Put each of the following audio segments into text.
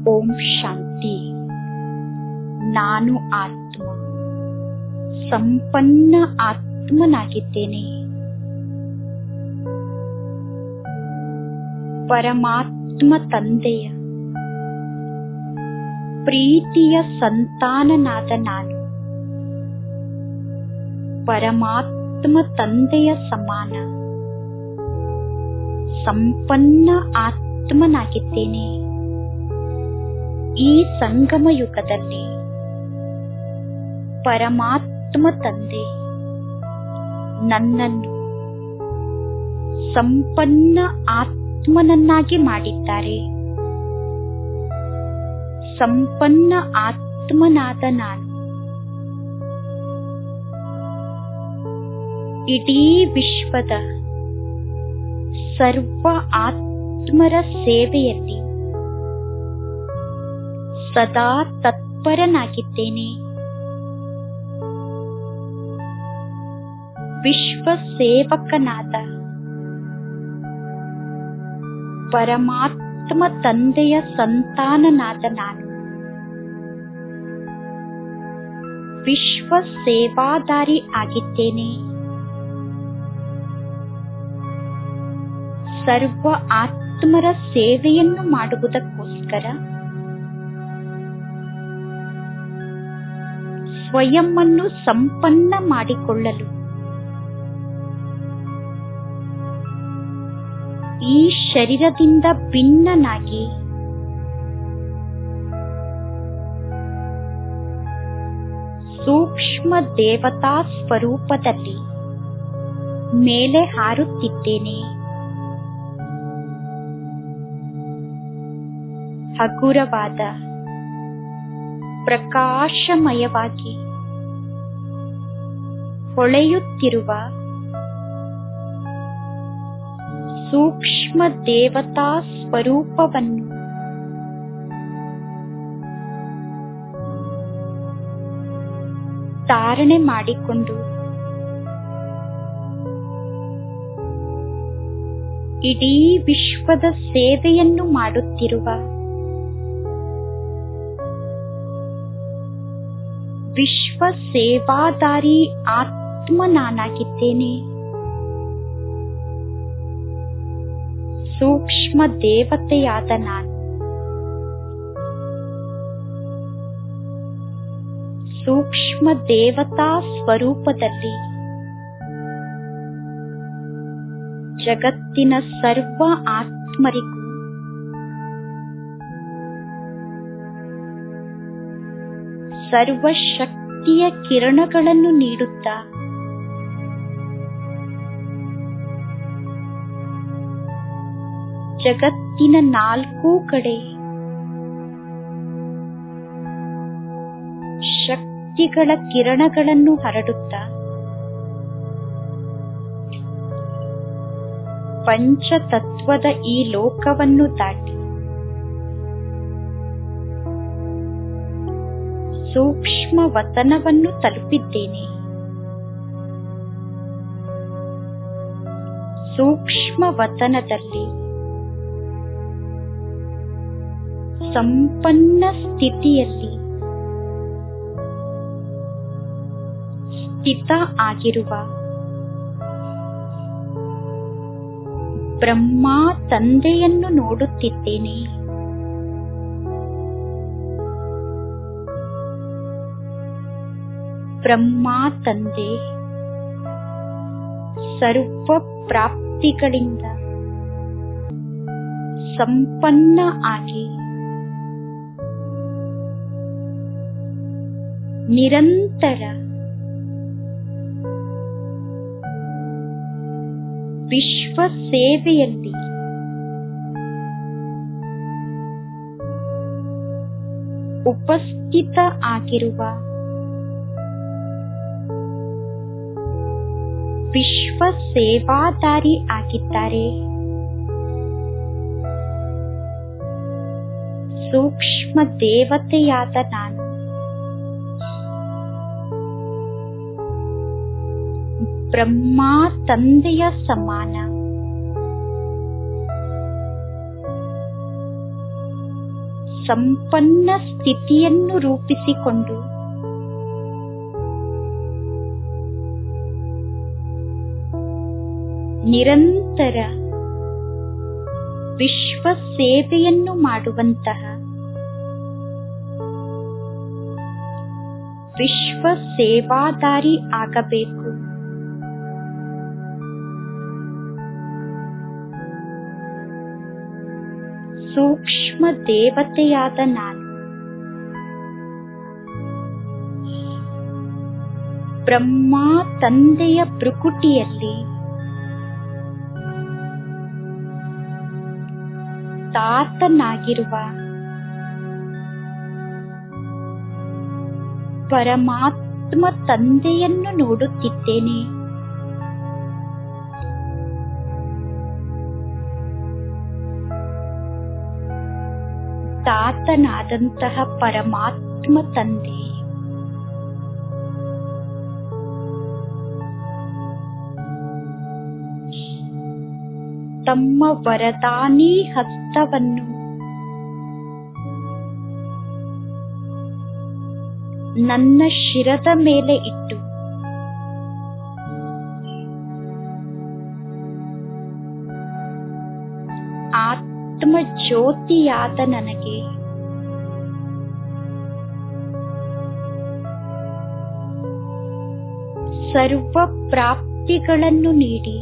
ಓಂ ಶಾಂತಿ ನಾನು ಆತ್ಮ ಸಂಪನ್ನ ಆತ್ಮನಾಗಿದ್ದೇನೆ ಪರಮಾತ್ಮ ತಂದೆಯ ಪ್ರೀತಿಯ ಸಂತಾನನಾದ ನಾನು ಪರಮಾತ್ಮ ತಂದೆಯ ಸಮಾನ ಸಂಪನ್ನ ಆತ್ಮನಾಗಿದ್ದೇನೆ ಈ ಸಂಗಮ ಯುಗದಲ್ಲಿ ಪರಮಾತ್ಮ ತಂದೆ ನನ್ನನ್ನು ಸಂಪನ್ನ ಆತ್ಮನನ್ನಾಗಿ ಮಾಡಿದ್ದಾರೆ ಸಂಪನ್ನ ಆತ್ಮನಾದ ನಾನು ಇಡೀ ವಿಶ್ವದ ಸರ್ವ ಆತ್ಮರ ಸೇವೆಯಲ್ಲಿ ಸದಾ ತತ್ಪರನಾಗಿದ್ದೇನೆ ವಿಶ್ವ ಸೇವಕನಾದ ಪರಮಾತ್ಮ ತಂದೆಯ ಸಂತಾನನಾದ ನಾನು ವಿಶ್ವ ಸೇವಾದಾರಿ ಆಗಿದ್ದೇನೆ ಸರ್ವ ಆತ್ಮರ ಸೇವೆಯನ್ನು ಮಾಡುವುದಕ್ಕೋಸ್ಕರ ಸ್ವಯಂವನ್ನು ಸಂಪನ್ನ ಮಾಡಿಕೊಳ್ಳಲು ಈ ಶರೀರದಿಂದ ಭಿನ್ನನಾಗಿ ಸೂಕ್ಷ್ಮ ದೇವತಾ ಸ್ವರೂಪದಲ್ಲಿ ಮೇಲೆ ಹಾರುತ್ತಿದ್ದೇನೆ ಹಗುರವಾದ ಪ್ರಕಾಶಮಯವಾಗಿ ಹೊಳೆಯುತ್ತಿರುವ ಸೂಕ್ಷ್ಮ ದೇವತಾ ಸ್ವರೂಪವನ್ನು ಧಾರಣೆ ಮಾಡಿಕೊಂಡು ಇಡೀ ವಿಶ್ವದ ಸೇವೆಯನ್ನು ಮಾಡುತ್ತಿರುವ ವಿಶ್ವ ಸೇವಾದಾರಿ ಆತ್ಮ ನಾನಾಗಿದ್ದೇನೆ ಸೂಕ್ಷ್ಮ ದೇವತೆಯಾದ ನಾನು ಸೂಕ್ಷ್ಮ ದೇವತಾ ಸ್ವರೂಪದಲ್ಲಿ ಜಗತ್ತಿನ ಸರ್ವ ಆತ್ಮರಿಗೂ ಸರ್ವ ಶಕ್ತಿಯ ಕಿರಣಗಳನ್ನು ನೀಡುತ್ತಾ ಜಗತ್ತಿನ ನಾಲ್ಕೂ ಕಡೆ ಶಕ್ತಿಗಳ ಕಿರಣಗಳನ್ನು ಹರಡುತ್ತಾ ಪಂಚತತ್ವದ ಈ ಲೋಕವನ್ನು ದಾಟಿ ಸೂಕ್ಷ್ಮ ವತನವನ್ನು ತಲುಪಿದ್ದೇನೆ ಸೂಕ್ಷ್ಮ ವತನದಲ್ಲಿ ಸಂಪನ್ನ ಸ್ಥಿತಿಯಲ್ಲಿ ಸ್ಥಿತ ಆಗಿರುವ ಬ್ರಹ್ಮ ತಂದೆಯನ್ನು ನೋಡುತ್ತಿದ್ದೇನೆ ಬ್ರಹ್ಮ ತಂದೆ ಸರ್ವ ಪ್ರಾಪ್ತಿಗಳಿಂದ ಸಂಪನ್ನ ಆಗಿ ನಿರಂತರ ವಿಶ್ವ ಸೇವೆಯಲ್ಲಿ ಉಪಸ್ಥಿತ ಆಗಿರುವ ವಿಶ್ವ ಸೇವಾದಾರಿ ಆಗಿದ್ದಾರೆ ಸೂಕ್ಷ್ಮ ದೇವತೆಯಾದ ನಾನು ಬ್ರಹ್ಮ ತಂದೆಯ ಸಮಾನ ಸಂಪನ್ನ ಸ್ಥಿತಿಯನ್ನು ರೂಪಿಸಿಕೊಂಡು ನಿರಂತರ ವಿಶ್ವ ಸೇವೆಯನ್ನು ಮಾಡುವಂತಹ ವಿಶ್ವ ಸೇವಾದಾರಿ ಆಗಬೇಕು ಸೂಕ್ಷ್ಮ ದೇವತೆಯಾದ ನಾನು ಬ್ರಹ್ಮ ತಂದೆಯ ಭೃಕುಟಿಯಲ್ಲಿ ತಾತನಾಗಿರುವ ಪರಮಾತ್ಮ ತಂದೆಯನ್ನು ನೋಡುತ್ತಿದ್ದೇನೆ ತಾತನಾದಂತಹ ಪರಮಾತ್ಮ ತಂದೆ ತಮ್ಮ ವರದಾನಿ ಹಸ್ತವನ್ನು ನನ್ನ ಶಿರದ ಮೇಲೆ ಇಟ್ಟು ಆತ್ಮ ಜ್ಯೋತಿಯಾದ ನನಗೆ ಸರ್ವ ಪ್ರಾಪ್ತಿಗಳನ್ನು ನೀಡಿ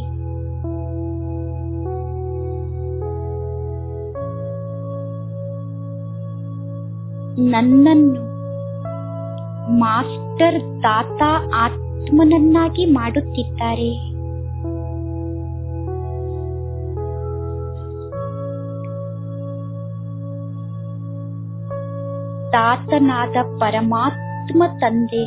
ನನ್ನನ್ನು ಮಾಸ್ಟರ್ ತಾತ ಆತ್ಮನನ್ನಾಗಿ ಮಾಡುತ್ತಿದ್ದಾರೆ ತಾತನಾದ ಪರಮಾತ್ಮ ತಂದೆ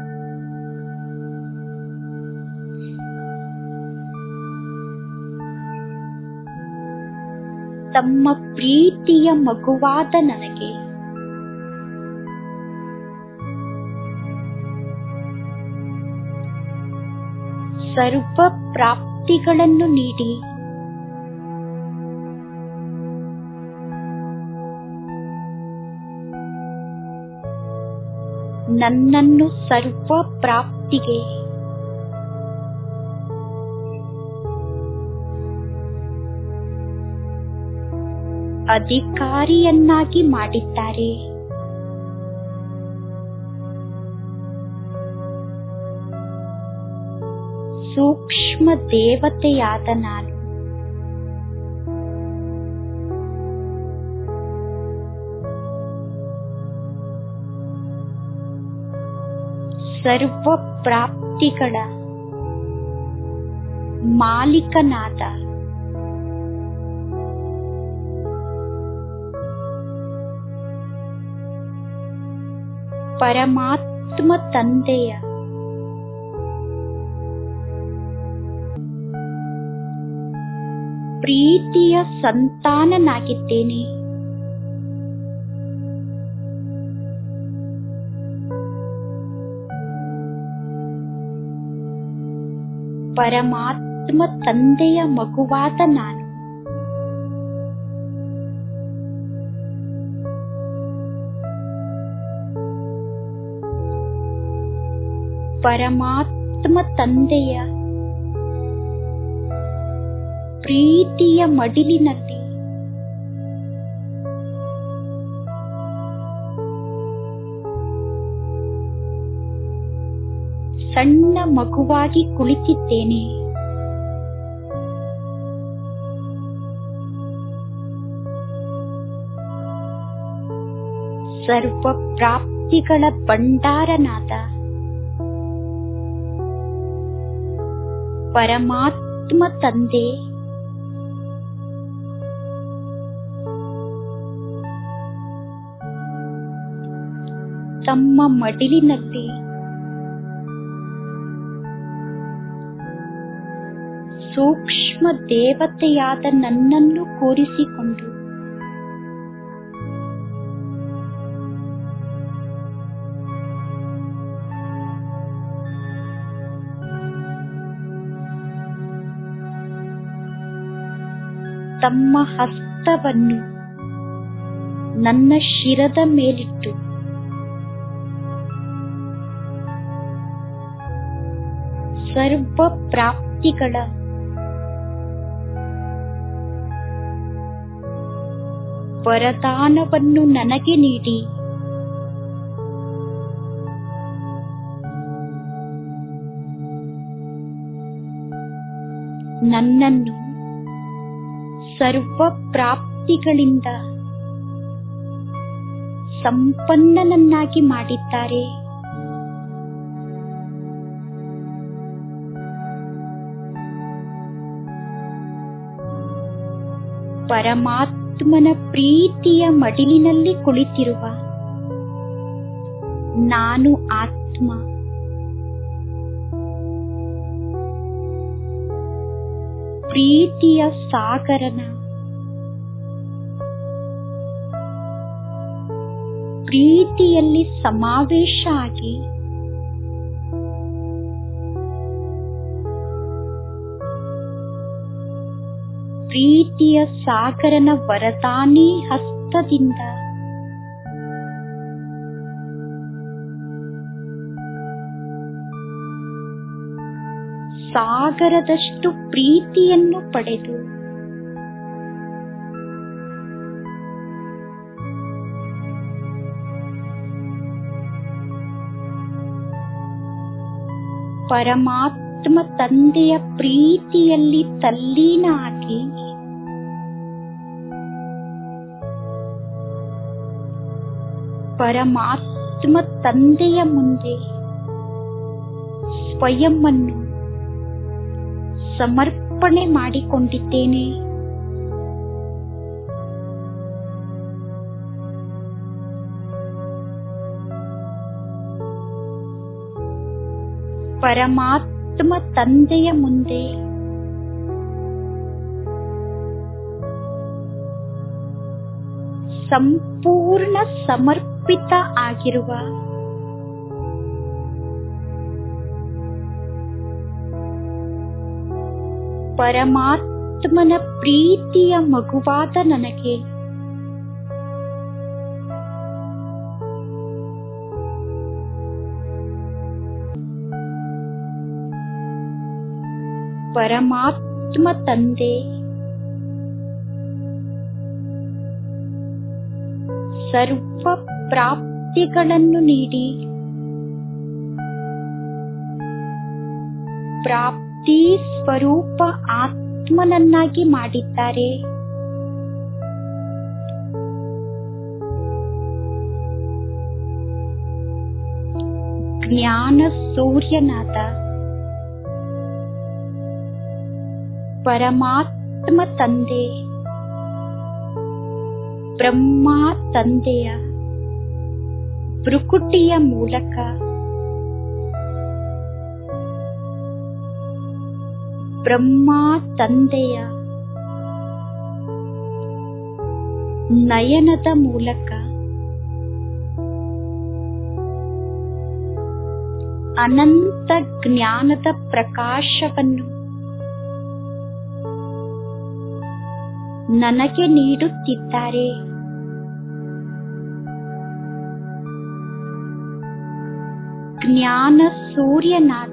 ತಮ್ಮ ಪ್ರೀತಿಯ ಮಗುವಾದ ನನಗೆ ಸರ್ವ ಪ್ರಾಪ್ತಿಗಳನ್ನು ನೀಡಿ ನನ್ನನ್ನು ಸರ್ವ ಪ್ರಾಪ್ತಿಗೆ ಅಧಿಕಾರಿಯನ್ನಾಗಿ ಮಾಡಿದ್ದಾರೆ ಸೂಕ್ಷ್ಮ ದೇವತೆಯಾದ ನಾನು ಸರ್ವ ಪ್ರಾಪ್ತಿಗಳ ಮಾಲೀಕನಾದ ಪರಮಾತ್ಮ ತಂದೆಯ ಪ್ರೀತಿಯ ಸಂತಾನನಾಗಿದ್ದೇನೆ ಪರಮಾತ್ಮ ತಂದೆಯ ಮಗುವಾದ ನಾನು ಪರಮಾತ್ಮ ತಂದೆಯ ಪ್ರೀತಿಯ ಮಡಿಲಿನಲ್ಲಿ ಸಣ್ಣ ಮಗುವಾಗಿ ಕುಳಿತಿದ್ದೇನೆ ಸರ್ವ ಪ್ರಾಪ್ತಿಗಳ ಭಂಡಾರನಾದ ಪರಮಾತ್ಮ ತಂದೆ ತಮ್ಮ ಮಡಿಲಿನಲ್ಲಿ ಸೂಕ್ಷ್ಮ ದೇವತೆಯಾದ ನನ್ನನ್ನು ಕೂರಿಸಿಕೊಂಡು ತಮ್ಮ ಹಸ್ತವನ್ನು ನನ್ನ ಶಿರದ ಮೇಲಿಟ್ಟು ಸರ್ವ ಪ್ರಾಪ್ತಿಗಳ ವರದಾನವನ್ನು ನನಗೆ ನೀಡಿ ನನ್ನನ್ನು ಸರ್ವ ಪ್ರಾಪ್ತಿಗಳಿಂದ ಸಂಪನ್ನನನ್ನಾಗಿ ಮಾಡಿದ್ದಾರೆ ಪರಮಾತ್ಮನ ಪ್ರೀತಿಯ ಮಡಿಲಿನಲ್ಲಿ ಕುಳಿತಿರುವ ನಾನು ಆತ್ಮ ಪ್ರೀತಿಯ ಸಾಗರನ ಪ್ರೀತಿಯಲ್ಲಿ ಸಮಾವೇಶ ಆಗಿ ಪ್ರೀತಿಯ ಸಾಗರನ ವರದಾನಿ ಹಸ್ತದಿಂದ ಸಾಗರದಷ್ಟು ಪ್ರೀತಿಯನ್ನು ಪಡೆದು ಪರಮಾತ್ಮ ತಂದೆಯ ಪ್ರೀತಿಯಲ್ಲಿ ತಲ್ಲೀನ ಆಗಿ ಪರಮಾತ್ಮ ತಂದೆಯ ಮುಂದೆ ಸ್ವಯಂವನ್ನು ಸಮರ್ಪಣೆ ಮಾಡಿಕೊಂಡಿದ್ದೇನೆ ಪರಮಾತ್ಮ ತಂದೆಯ ಮುಂದೆ ಸಂಪೂರ್ಣ ಸಮರ್ಪಿತ ಆಗಿರುವ ಪರಮಾತ್ಮನ ಪ್ರೀತಿಯ ಮಗುವಾದ ನನಗೆ ಪರಮಾತ್ಮ ತಂದೆ ಸರ್ವ ಪ್ರಾಪ್ತಿಗಳನ್ನು ನೀಡಿ ಪ್ರಾಪ್ತಿ ಸ್ವರೂಪ ಆತ್ಮನನ್ನಾಗಿ ಮಾಡಿದ್ದಾರೆ ಜ್ಞಾನ ಸೂರ್ಯನಾದ ಪರಮಾತ್ಮ ತಂದೆ ಬ್ರಹ್ಮ ತಂದೆಯ ಭ್ರುಕುಟಿಯ ಮೂಲಕ ಬ್ರಹ್ಮ ತಂದೆಯ ನಯನದ ಮೂಲಕ ಅನಂತ ಜ್ಞಾನದ ಪ್ರಕಾಶವನ್ನು ನನಗೆ ನೀಡುತ್ತಿದ್ದಾರೆ ಜ್ಞಾನ ಸೂರ್ಯನಾದ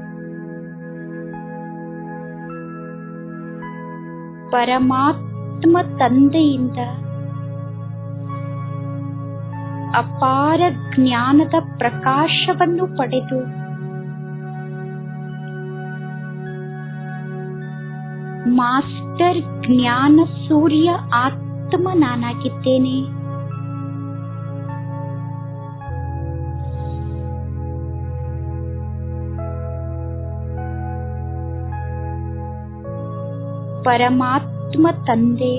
ಪರಮಾತ್ಮ ತಂದೆಯಿಂದ ಅಪಾರ ಜ್ಞಾನದ ಪ್ರಕಾಶವನ್ನು ಪಡೆದು ಮಾಸ್ಟರ್ ಜ್ಞಾನ ಸೂರ್ಯ ಆತ್ಮ ನಾನಾಗಿದ್ದೇನೆ ಪರಮಾತ್ಮ ತಂದೆ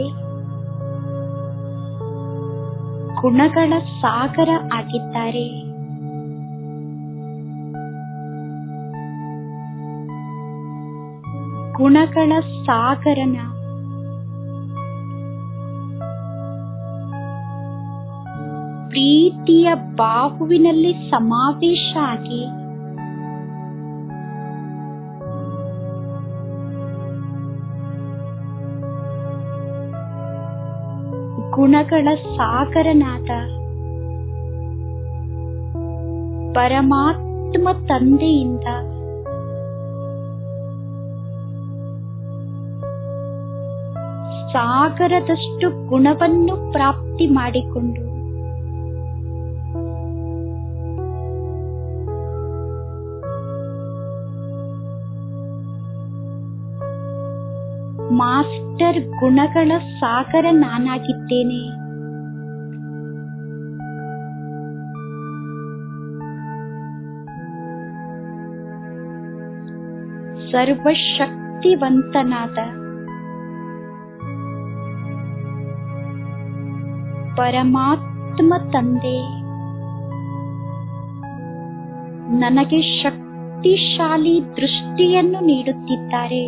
ಗುಣಗಳ ಸಾಗರ ಆಗಿದ್ದಾರೆ ಗುಣಗಳ ಸಾಗರನ ಪ್ರೀತಿಯ ಬಾಹುವಿನಲ್ಲಿ ಸಮಾವೇಶ ಆಗಿ ಗುಣಗಳ ಸಾಗರನಾದ ಪರಮಾತ್ಮ ತಂದೆಯಿಂದ ಸಾಗರದಷ್ಟು ಗುಣವನ್ನು ಪ್ರಾಪ್ತಿ ಮಾಡಿಕೊಂಡು ಮಾಸ್ಟರ್ ಗುಣಗಳ ಸಾಗರ ನಾನಾಗಿದ್ದೇನೆ ಸರ್ವಶಕ್ತಿವಂತನಾದ ಪರಮಾತ್ಮ ತಂದೆ ನನಗೆ ಶಕ್ತಿಶಾಲಿ ದೃಷ್ಟಿಯನ್ನು ನೀಡುತ್ತಿದ್ದಾರೆ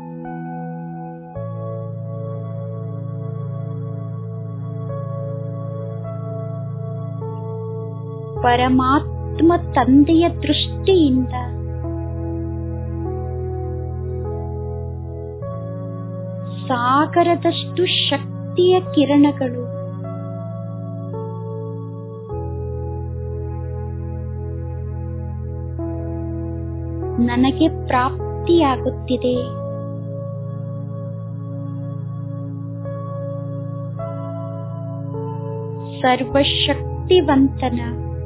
ಪರಮಾತ್ಮ ತಂದೆಯ ದೃಷ್ಟಿಯಿಂದ ಸಾಗರದಷ್ಟು ಶಕ್ತಿಯ ಕಿರಣಗಳು ನನಗೆ ಪ್ರಾಪ್ತಿಯಾಗುತ್ತಿದೆ ಸರ್ವಶಕ್ತಿವಂತನ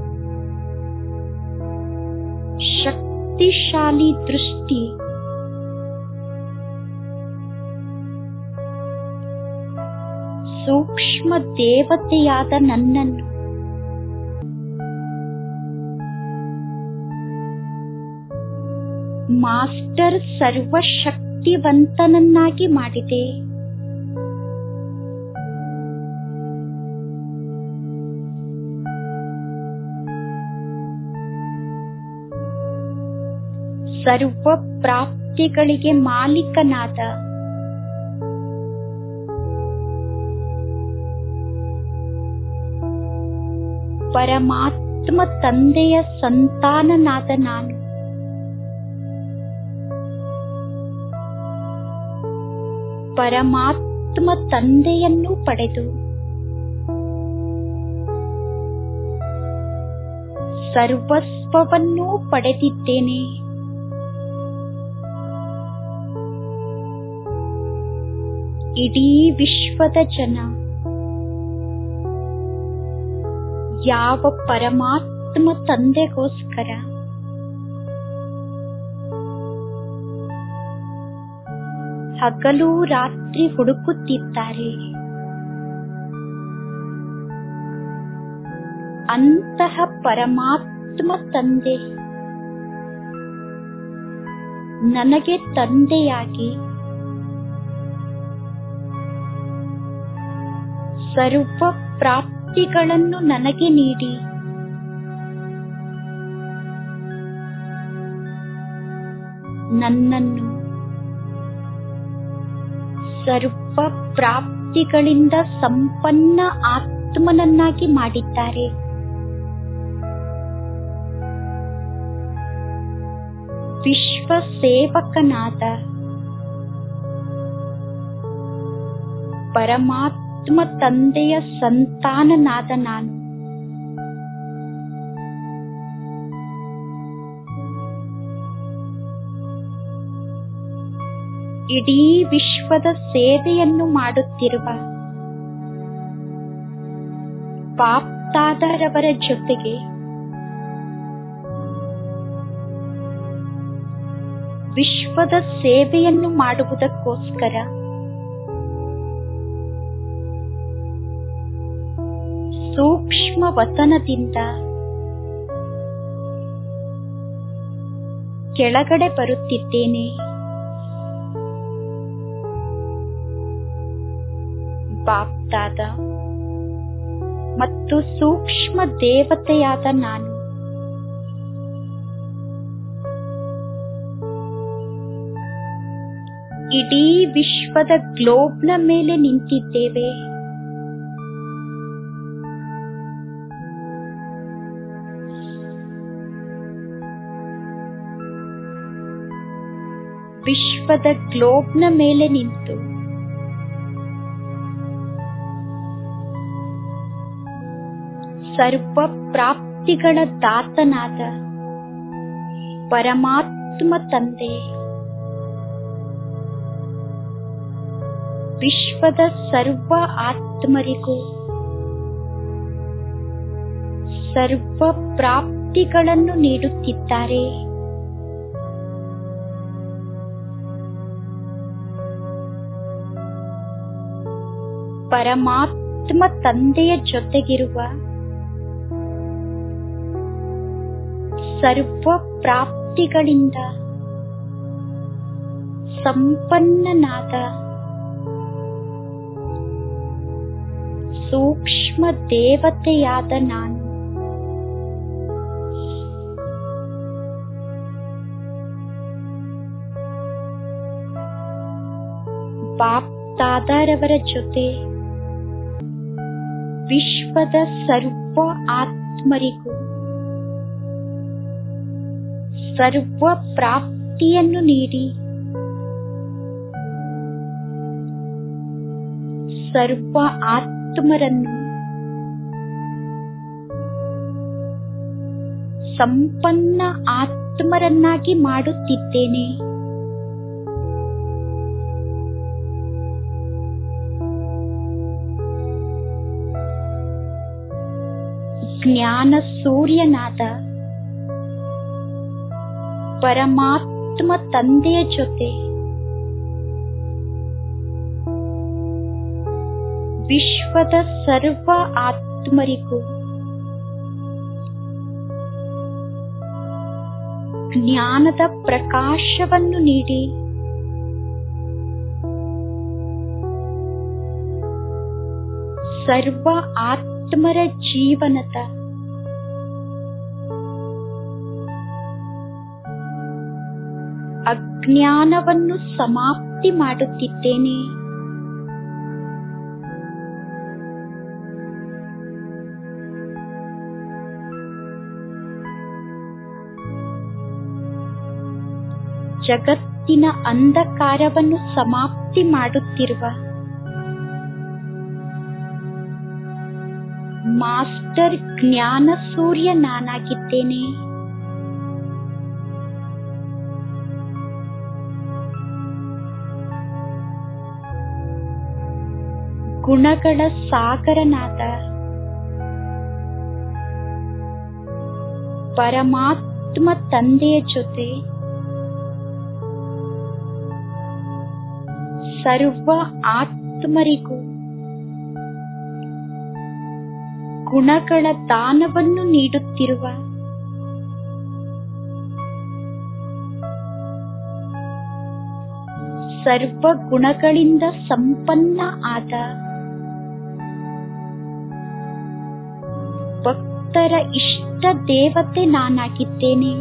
ಶಕ್ತಿಶಾಲಿ ದೃಷ್ಟಿ ಸೂಕ್ಷ್ಮ ದೇವತೆಯಾದ ನನ್ನನ್ನು ಮಾಸ್ಟರ್ ಸರ್ವಶಕ್ತಿವಂತನನ್ನಾಗಿ ಮಾಡಿದೆ ಸರ್ವ ಪ್ರಾಪ್ತಿಗಳಿಗೆ ಮಾಲೀಕನಾದ ಪರಮಾತ್ಮ ತಂದೆಯ ಸಂತಾನನಾದ ನಾನು ಪರಮಾತ್ಮ ತಂದೆಯನ್ನು ಪಡೆದು ಸರ್ವಸ್ವವನ್ನೂ ಪಡೆದಿದ್ದೇನೆ ಇಡೀ ವಿಶ್ವದ ಜನ ಯಾವ ಪರಮಾತ್ಮ ತಂದೆಗೋಸ್ಕರ ಹಗಲು ರಾತ್ರಿ ಹುಡುಕುತ್ತಿದ್ದಾರೆ ಅಂತಹ ಪರಮಾತ್ಮ ತಂದೆ ನನಗೆ ತಂದೆಯಾಗಿ ಸರ್ವ ಪ್ರಾಪ್ತಿಗಳನ್ನು ನನಗೆ ನೀಡಿ ನನ್ನನ್ನು ಸರ್ವ ಪ್ರಾಪ್ತಿಗಳಿಂದ ಸಂಪನ್ನ ಆತ್ಮನನ್ನಾಗಿ ಮಾಡಿದ್ದಾರೆ ವಿಶ್ವ ಸೇವಕನಾದ ಪರಮಾತ್ಮ ತಂದೆಯ ಸಂತಾನನಾದ ನಾನು ಇಡೀ ವಿಶ್ವದ ಸೇವೆಯನ್ನು ಮಾಡುತ್ತಿರುವ ಪಾಪ್ತಾದರವರ ಜೊತೆಗೆ ವಿಶ್ವದ ಸೇವೆಯನ್ನು ಮಾಡುವುದಕ್ಕೋಸ್ಕರ ಸೂಕ್ಷ್ಮ ವತನದಿಂದ ಕೆಳಗಡೆ ಬರುತ್ತಿದ್ದೇನೆ ಬಾಪ್ದಾದ ಮತ್ತು ಸೂಕ್ಷ್ಮ ದೇವತೆಯಾದ ನಾನು ಇಡೀ ವಿಶ್ವದ ಗ್ಲೋಬ್ನ ಮೇಲೆ ನಿಂತಿದ್ದೇವೆ ವಿಶ್ವದ ಗ್ಲೋಬ್ನ ಮೇಲೆ ನಿಂತು ಸರ್ವ ಪ್ರಾಪ್ತಿಗಳ ದಾತನಾದ ಪರಮಾತ್ಮ ತಂದೆ ವಿಶ್ವದ ಸರ್ವ ಆತ್ಮರಿಗೂ ಸರ್ವ ಪ್ರಾಪ್ತಿಗಳನ್ನು ನೀಡುತ್ತಿದ್ದಾರೆ ಪರಮಾತ್ಮ ತಂದೆಯ ಜೊತೆಗಿರುವ ಸರ್ವ ಪ್ರಾಪ್ತಿಗಳಿಂದ ಸಂಪನ್ನನಾದ ಸೂಕ್ಷ್ಮ ದೇವತೆಯಾದ ನಾನು ಬಾಪ್ ದಾದಾರವರ ಜೊತೆ ವಿಶ್ವದ ಸರ್ವ ಆತ್ಮರಿಗೂ ಸರ್ವ ಪ್ರಾಪ್ತಿಯನ್ನು ನೀಡಿ ಸರ್ವ ಆತ್ಮರನ್ನು ಸಂಪನ್ನ ಆತ್ಮರನ್ನಾಗಿ ಮಾಡುತ್ತಿದ್ದೇನೆ ಜ್ಞಾನ ಸೂರ್ಯನಾದ ಪರಮಾತ್ಮ ತಂದೆಯ ಜೊತೆ ವಿಶ್ವದ ಸರ್ವ ಆತ್ಮರಿಗೂ ಜ್ಞಾನದ ಪ್ರಕಾಶವನ್ನು ನೀಡಿ ಸರ್ವ ಆತ್ಮರ ಜೀವನದ ಅಜ್ಞಾನವನ್ನು ಸಮಾಪ್ತಿ ಮಾಡುತ್ತಿದ್ದೇನೆ ಜಗತ್ತಿನ ಅಂಧಕಾರವನ್ನು ಸಮಾಪ್ತಿ ಮಾಡುತ್ತಿರುವ ಮಾಸ್ಟರ್ ಜ್ಞಾನ ಸೂರ್ಯ ನಾನಾಗಿದ್ದೇನೆ ಗುಣಗಳ ಸಾಗರನಾದ ಪರಮಾತ್ಮ ತಂದೆಯ ಜೊತೆ ಸರ್ವ ಆತ್ಮರಿಗೂ ಗುಣಗಳ ದಾನವನ್ನು ನೀಡುತ್ತಿರುವ ಸರ್ವ ಗುಣಗಳಿಂದ ಸಂಪನ್ನ ಆದ ಭಕ್ತರ ಇಷ್ಟ ದೇವತೆ ನಾನಾಗಿದ್ದೇನೆ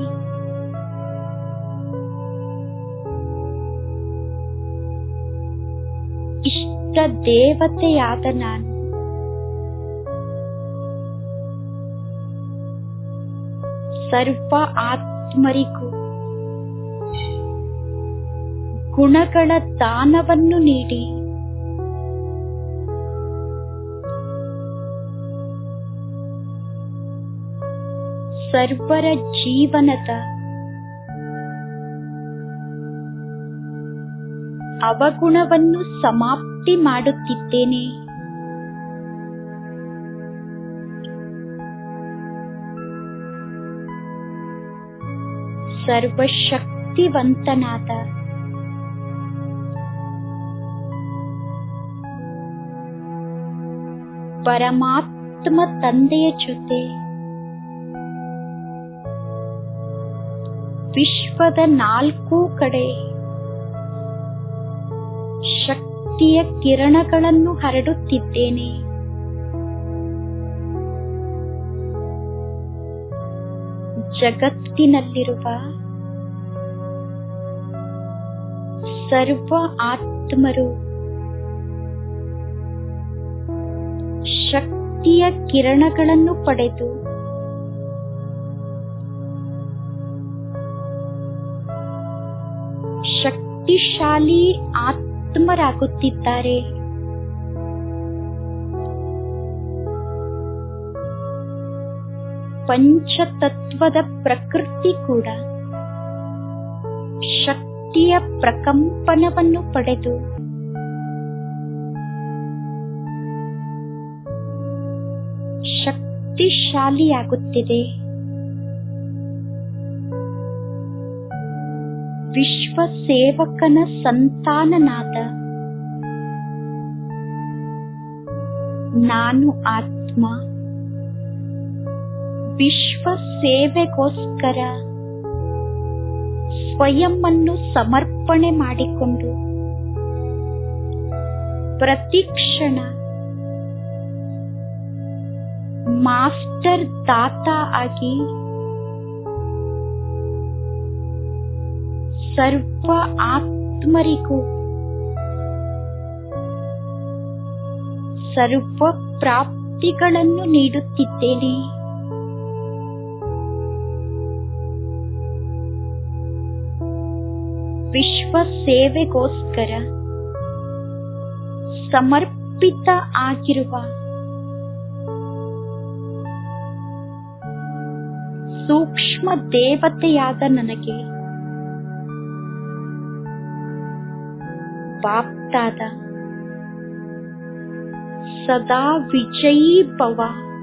ಇಷ್ಟ ದೇವತೆಯಾದ ನಾನು ಸರ್ವ ಆತ್ಮರಿಗೂ ಗುಣಗಳ ದಾನವನ್ನು ನೀಡಿ ಸರ್ವರ ಜೀವನದ ಅವಗುಣವನ್ನು ಸಮಾಪ್ತಿ ಮಾಡುತ್ತಿದ್ದೇನೆ ಸರ್ವಶಕ್ತಿವಂತನಾದ ಪರಮಾತ್ಮ ತಂದೆಯ ಜೊತೆ ವಿಶ್ವದ ನಾಲ್ಕೂ ಕಡೆ ಶಕ್ತಿಯ ಕಿರಣಗಳನ್ನು ಹರಡುತ್ತಿದ್ದೇನೆ ಜಗತ್ತಿನಲ್ಲಿರುವ ಸರ್ವ ಆತ್ಮರು ಶಕ್ತಿಯ ಕಿರಣಗಳನ್ನು ಪಡೆದು ಶಕ್ತಿಶಾಲಿ ಆತ್ಮರಾಗುತ್ತಿದ್ದಾರೆ ಪಂಚತತ್ವದ ಪ್ರಕೃತಿ ಕೂಡ ಶಕ್ತಿಯ ಪ್ರಕಂಪನವನ್ನು ಪಡೆದು ಶಕ್ತಿಶಾಲಿಯಾಗುತ್ತಿದೆ ವಿಶ್ವ ಸೇವಕನ ಸಂತಾನನಾದ ನಾನು ಆತ್ಮ ವಿಶ್ವ ಸೇವೆಗೋಸ್ಕರ ಸ್ವಯಂವನ್ನು ಸಮರ್ಪಣೆ ಮಾಡಿಕೊಂಡು ಪ್ರತಿಕ್ಷಣ ಮಾಸ್ಟರ್ ದಾತ ಆಗಿ ಸರ್ವ ಆತ್ಮರಿಗೂ ಸರ್ವ ಪ್ರಾಪ್ತಿಗಳನ್ನು ನೀಡುತ್ತಿದ್ದೇನೆ ವಿಶ್ವ ಸೇವೆಗೋಸ್ಕರ ಸಮರ್ಪಿತ ಆಗಿರುವ ಸೂಕ್ಷ್ಮ ದೇವತೆಯಾದ ನನಗೆ ಬಾಪ್ತಾದ ಸದಾ ವಿಜಯೀ ಭವ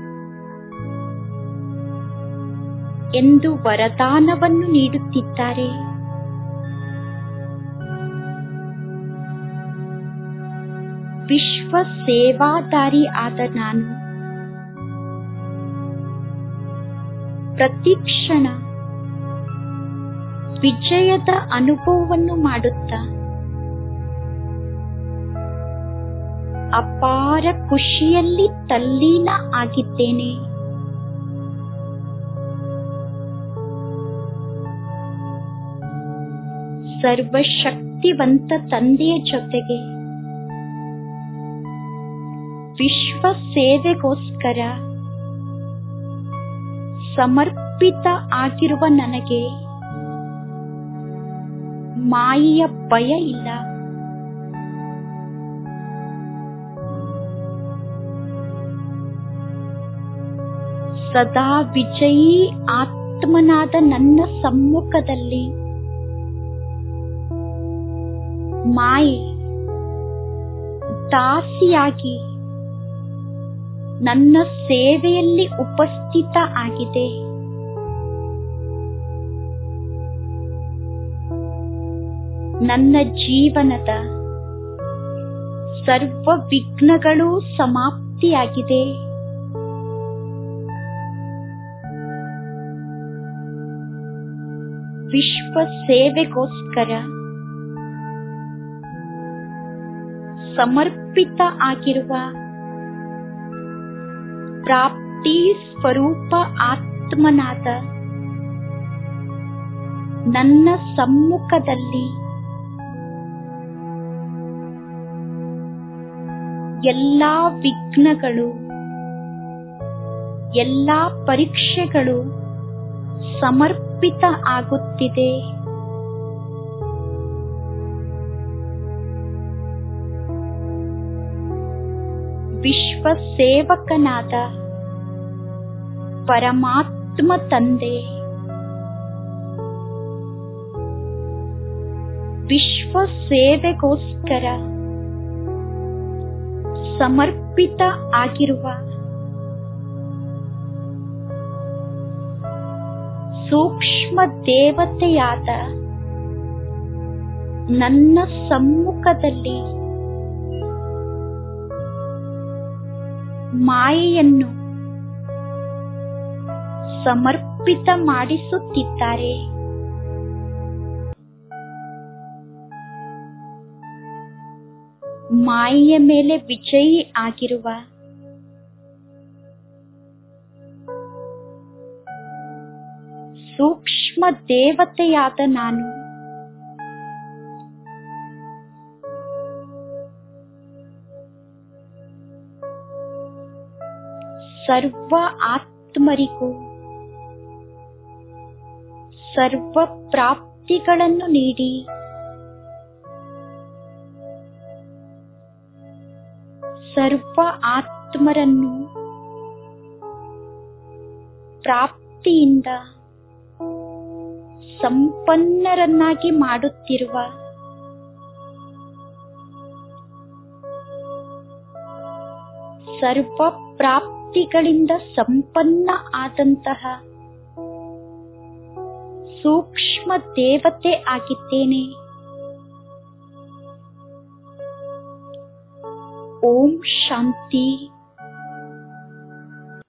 ಎಂದು ವರದಾನವನ್ನು ನೀಡುತ್ತಿದ್ದಾರೆ ವಿಶ್ವ ಸೇವಾದಾರಿ ಆದ ನಾನು ಪ್ರತಿಕ್ಷಣ ವಿಜಯದ ಅನುಭವವನ್ನು ಮಾಡುತ್ತಾ ಅಪಾರ ಖುಷಿಯಲ್ಲಿ ತಲ್ಲೀನ ಆಗಿದ್ದೇನೆ ಸರ್ವಶಕ್ತಿವಂತ ತಂದೆಯ ಜೊತೆಗೆ ವಿಶ್ವ ಸೇವೆಗೋಸ್ಕರ ಸಮರ್ಪಿತ ಆಗಿರುವ ನನಗೆ ಮಾಯೆಯ ಭಯ ಇಲ್ಲ ಸದಾ ವಿಜಯೀ ಆತ್ಮನಾದ ನನ್ನ ಸಮ್ಮುಖದಲ್ಲಿ ಮಾಯೆ ದಾಸಿಯಾಗಿ ನನ್ನ ಸೇವೆಯಲ್ಲಿ ಉಪಸ್ಥಿತ ಆಗಿದೆ ನನ್ನ ಜೀವನದ ಸರ್ವ ವಿಘ್ನಗಳು ಸಮಾಪ್ತಿಯಾಗಿದೆ ವಿಶ್ವ ಸೇವೆಗೋಸ್ಕರ ಸಮರ್ಪಿತ ಆಗಿರುವ ಪ್ರಾಪ್ತಿ ಸ್ವರೂಪ ಆತ್ಮನಾದ ನನ್ನ ಸಮ್ಮುಖದಲ್ಲಿ ಎಲ್ಲಾ ವಿಘ್ನಗಳು ಎಲ್ಲಾ ಪರೀಕ್ಷೆಗಳು ಸಮರ್ಪಿತ ಆಗುತ್ತಿದೆ ವಿಶ್ವ ಸೇವಕನಾದ ಪರಮಾತ್ಮ ತಂದೆ ವಿಶ್ವ ಸೇವೆಗೋಸ್ಕರ ಸಮರ್ಪಿತ ಆಗಿರುವ ಸೂಕ್ಷ್ಮ ದೇವತೆಯಾದ ನನ್ನ ಸಮ್ಮುಖದಲ್ಲಿ ಮಾಯೆಯನ್ನು ಸಮರ್ಪಿತ ಮಾಡಿಸುತ್ತಿದ್ದಾರೆ ಮಾಯೆಯ ಮೇಲೆ ವಿಜಯಿ ಆಗಿರುವ ಸೂಕ್ಷ್ಮ ದೇವತೆಯಾದ ನಾನು ಸರ್ವ ಆತ್ಮರಿಗೂ ಸರ್ವ ಪ್ರಾಪ್ತಿಗಳನ್ನು ನೀಡಿ ಸರ್ವ ಆತ್ಮರನ್ನು ಪ್ರಾಪ್ತಿಯಿಂದ ಸಂಪನ್ನರನ್ನಾಗಿ ಮಾಡುತ್ತಿರುವ ಸರ್ವ ಪ್ರಾಪ್ತಿಗಳಿಂದ ಸಂಪನ್ನ ಆದಂತಹ ಸೂಕ್ಷ್ಮ ದೇವತೆ ಆಗಿದ್ದೇನೆ ಓಂ ಶಾಂತಿ